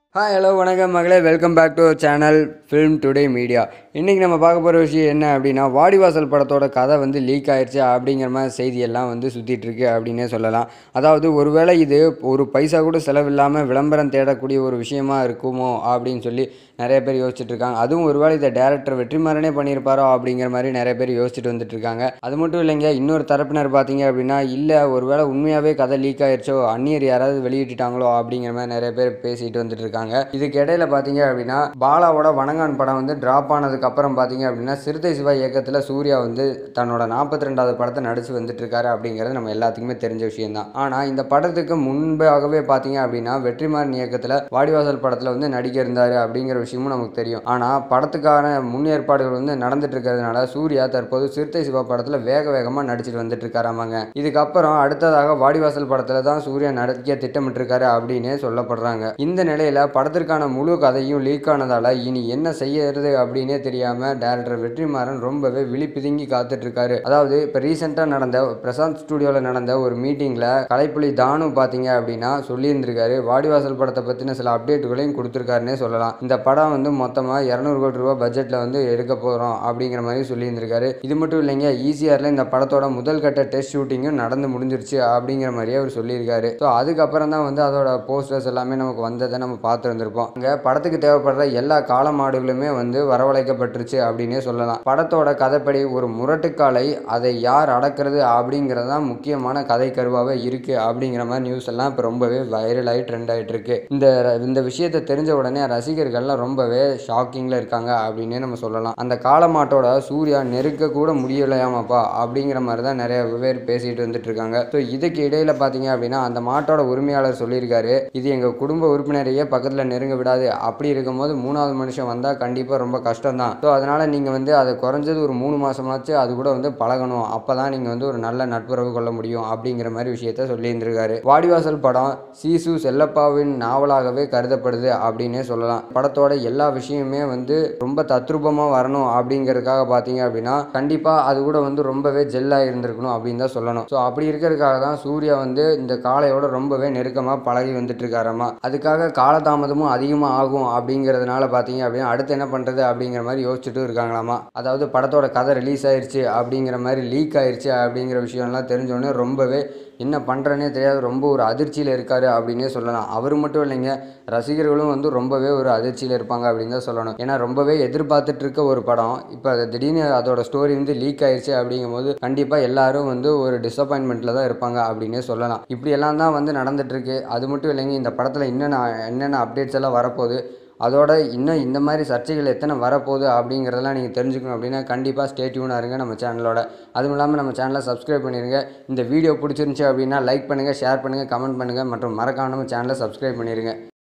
hi hello வணக்கம் மகளே welcome back to channel film today media இன்றைக்கி நம்ம பார்க்க போகிற விஷயம் என்ன அப்படின்னா வாடிவாசல் படத்தோட கதை வந்து லீக் ஆயிடுச்சு அப்படிங்கிற மாதிரி செய்தியெல்லாம் வந்து சுற்றிட்டு இருக்கு அப்படின்னே சொல்லலாம் அதாவது ஒருவேளை இது ஒரு பைசா கூட செலவில்லாமல் விளம்பரம் தேடக்கூடிய ஒரு விஷயமா இருக்குமோ அப்படின்னு சொல்லி நிறைய பேர் யோசிச்சுட்டு இருக்காங்க அதுவும் ஒருவேளை இதை டேரக்டர் வெற்றிமாறனே பண்ணியிருப்பாரோ அப்படிங்கிற மாதிரி நிறைய பேர் யோசிச்சுட்டு வந்துட்டு இருக்காங்க அது மட்டும் இல்லைங்க இன்னொரு தரப்பினர் பார்த்தீங்க அப்படின்னா இல்லை ஒருவேளை உண்மையாகவே கதை லீக் ஆயிடுச்சோ அந்நியர் யாராவது வெளியிட்டுட்டாங்களோ அப்படிங்கிற மாதிரி நிறைய பேர் பேசிட்டு வந்துட்டு இருக்காங்க இதுக்கு இடையில பார்த்தீங்க அப்படின்னா பாலாவோட வணங்கான் படம் வந்து டிராப் ஆனதுக்கு அப்புறம் பார்த்தீங்க அப்படின்னா சிறுத்தை சிவா இயக்கத்தில் சூர்யா வந்து தன்னோட நாற்பத்தி ரெண்டாவது படத்தை நடிச்சு வந்துட்டு இருக்காரு அப்படிங்கிறது நம்ம எல்லாத்துக்குமே தெரிஞ்ச விஷயம் தான் ஆனால் இந்த படத்துக்கு முன்பாகவே பார்த்தீங்க அப்படின்னா வெற்றிமாறன் இயக்கத்தில் வாடிவாசல் படத்தில் வந்து நடிக்க இருந்தாரு அப்படிங்கிற விஷயமும் நமக்கு தெரியும் ஆனால் படத்துக்கான முன்னேற்பாடுகள் வந்து நடந்துட்டு இருக்கிறதுனால சூர்யா தற்போது சிறுத்தை சிவா படத்தில் வேக வேகமாக நடிச்சிட்டு வந்துட்டு இருக்காராமாங்க இதுக்கப்புறம் அடுத்ததாக வாடிவாசல் படத்தில் தான் சூர்யா நடிக்க திட்டமிட்டிருக்காரு அப்படின்னு சொல்லப்படுறாங்க இந்த நிலையில படத்திற்கான முழு கதையும் லீக் ஆனதால இனி என்ன செய்யறது அப்படின்னே தெரியாம டேரக்டர் வெற்றிமாறன் ரொம்பவே விழி பிதுங்கி காத்துட்டு இருக்காரு அதாவது இப்போ ரீசெண்டாக நடந்த பிரசாந்த் ஸ்டுடியோவில் நடந்த ஒரு மீட்டிங்கில் கலைப்புலி தானு பார்த்தீங்க அப்படின்னா சொல்லியிருந்திருக்காரு வாடிவாசல் படத்தை பற்றின சில அப்டேட்டுகளையும் கொடுத்துருக்காருன்னே சொல்லலாம் இந்த படம் வந்து மொத்தமாக இரநூறு கோடி ரூபாய் பட்ஜெட்டில் வந்து எடுக்க போகிறோம் அப்படிங்கிற மாதிரி சொல்லியிருந்திருக்காரு இது மட்டும் இல்லைங்க ஈசிஆரில் இந்த படத்தோட முதல் கட்ட டெஸ்ட் ஷூட்டிங்கும் நடந்து முடிஞ்சிருச்சு அப்படிங்கிற மாதிரியே அவர் சொல்லியிருக்காரு ஸோ அதுக்கப்புறம் தான் வந்து அதோட போஸ்டர்ஸ் எல்லாமே நமக்கு வந்ததை நம்ம பார்த்துருந்துருப்போம் இங்கே படத்துக்கு தேவைப்படுற எல்லா கால மாடுகளுமே வந்து வரவழைக்கப்பட்டுருச்சு அப்படின்னே சொல்லலாம் படத்தோட கதைப்படி ஒரு முரட்டுக்காலை அதை யார் அடக்கிறது அப்படிங்கிறது தான் முக்கியமான கதை கருவாகவே இருக்குது அப்படிங்கிற மாதிரி நியூஸ் எல்லாம் இப்போ ரொம்பவே வைரலாகி ட்ரெண்ட் ஆகிட்டு இருக்கு இந்த இந்த விஷயத்தை தெரிஞ்ச உடனே ரசிகர்கள்லாம் ரொம்பவே ஷாக்கிங்கில் இருக்காங்க அப்படின்னே நம்ம சொல்லலாம் அந்த காலமாட்டோட சூர்யா நெருக்க கூட முடியலையாமாப்பா அப்படிங்கிற மாதிரி தான் நிறைய பேர் பேசிட்டு வந்துட்டு இருக்காங்க ஸோ இதுக்கு இடையில பார்த்தீங்க அப்படின்னா அந்த மாட்டோட உரிமையாளர் சொல்லியிருக்காரு இது எங்கள் குடும்ப உறுப்பினரையே பக்கத்தில் நெருங்க விடாது அப்படி இருக்கும்போது மூணாவது மனுஷன் வந்தால் கண்டிப்பாக ரொம்ப கஷ்டம் தான் ஸோ அதனால் நீங்கள் வந்து அதை குறைஞ்சது ஒரு மூணு மாதமாச்சு அது கூட வந்து பழகணும் அப்போ தான் நீங்கள் வந்து ஒரு நல்ல நட்புறவு கொள்ள முடியும் அப்படிங்கிற மாதிரி விஷயத்த சொல்லியிருந்திருக்காரு வாடிவாசல் படம் சீசு செல்லப்பாவின் நாவலாகவே கருதப்படுது அப்படின்னே சொல்லலாம் படத்தோட எல்லா விஷயமுமே வந்து ரொம்ப தத்ரூபமாக வரணும் அப்படிங்கிறதுக்காக பார்த்தீங்க அப்படின்னா கண்டிப்பாக அது கூட வந்து ரொம்பவே ஜெல்லாக இருந்திருக்கணும் அப்படின்னு தான் சொல்லணும் ஸோ அப்படி இருக்கிறதுக்காக தான் சூர்யா வந்து இந்த காளையோட ரொம்பவே நெருக்கமாக பழகி வந்துட்டு இருக்காராமா அதுக்காக காலதாமதமும் அதிகமாக ஆகும் அப்படிங்கிறதுனால பார்த்தீங்க அப்படின்னா அடுத்து என்ன பண்ணுறது அப்படிங்கிற மாதிரி யோசிச்சுட்டு இருக்காங்களாமா அதாவது படத்தோட கதை ரிலீஸ் ஆயிருச்சு அப்படிங்கிற மாதிரி லீக் ஆயிருச்சு அப்படிங்கிற விஷயம்லாம் தெரிஞ்சோடனே ரொம்பவே என்ன பண்ணுறனே தெரியாது ரொம்ப ஒரு அதிர்ச்சியில் இருக்காரு அப்படின்னே சொல்லலாம் அவர் மட்டும் இல்லைங்க ரசிகர்களும் வந்து ரொம்பவே ஒரு அதிர்ச்சியில் இருப்பாங்க அப்படின்னு தான் சொல்லணும் ஏன்னா ரொம்பவே எதிர்பார்த்துட்டு இருக்க ஒரு படம் இப்போ அது திடீர்னு அதோட ஸ்டோரி வந்து லீக் ஆயிடுச்சு அப்படிங்கும்போது கண்டிப்பாக எல்லாரும் வந்து ஒரு டிசப்பாயின்மெண்ட்டில் தான் இருப்பாங்க அப்படின்னே சொல்லலாம் இப்படி எல்லாம் தான் வந்து நடந்துட்டு இருக்கு அது மட்டும் இல்லைங்க இந்த படத்தில் என்னென்ன என்னென்ன அப்டேட்ஸ் எல்லாம் வரப்போகுது அதோட இன்னும் இந்த மாதிரி சர்ச்சைகள் எத்தனை வரப்போகுது அப்படிங்கிறதெல்லாம் நீங்கள் தெரிஞ்சுக்கணும் அப்படின்னா கண்டிப்பாக ஸ்டேட்யூனாக இருங்க நம்ம சேனலோட அதுவும் இல்லாமல் நம்ம சேனலை சப்ஸ்கிரைப் பண்ணிடுங்க இந்த வீடியோ பிடிச்சிருந்துச்சி அப்படின்னா லைக் பண்ணுங்கள் ஷேர் பண்ணுங்கள் கமெண்ட் பண்ணுங்கள் மற்றும் மறக்காம நம்ம சேனலை சப்ஸ்கிரைப் பண்ணிடுங்க